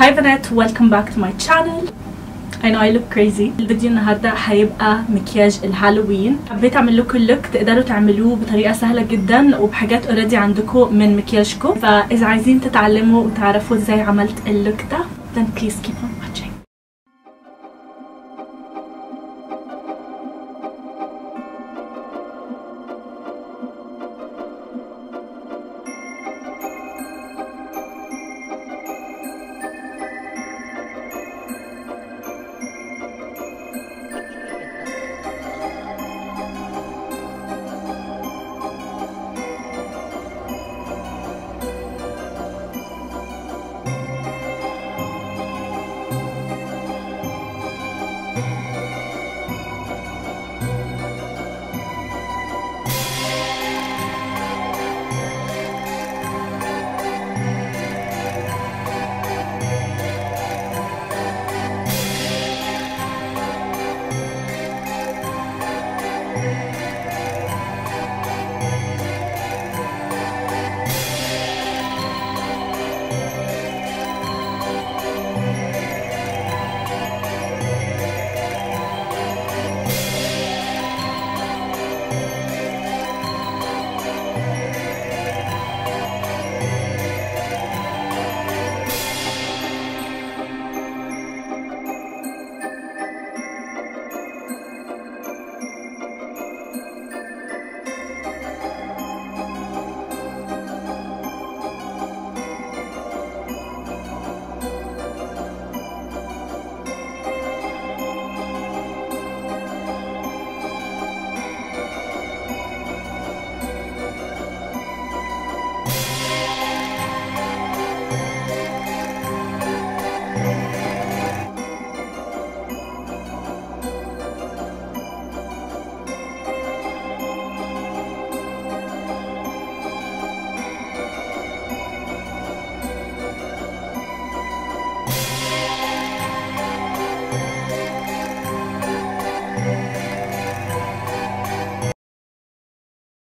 هاي بنات ويلكم باك تو ماي channel I know I look crazy الفيديو النهارده هيبقى مكياج الهالوين حبيت اعمل لكم اللوك تقدروا تعملوه بطريقه سهله جدا وبحاجات اوريدي عندكم من مكياجكم فاذا عايزين تتعلموا وتعرفوا ازاي عملت اللوك ده then please keep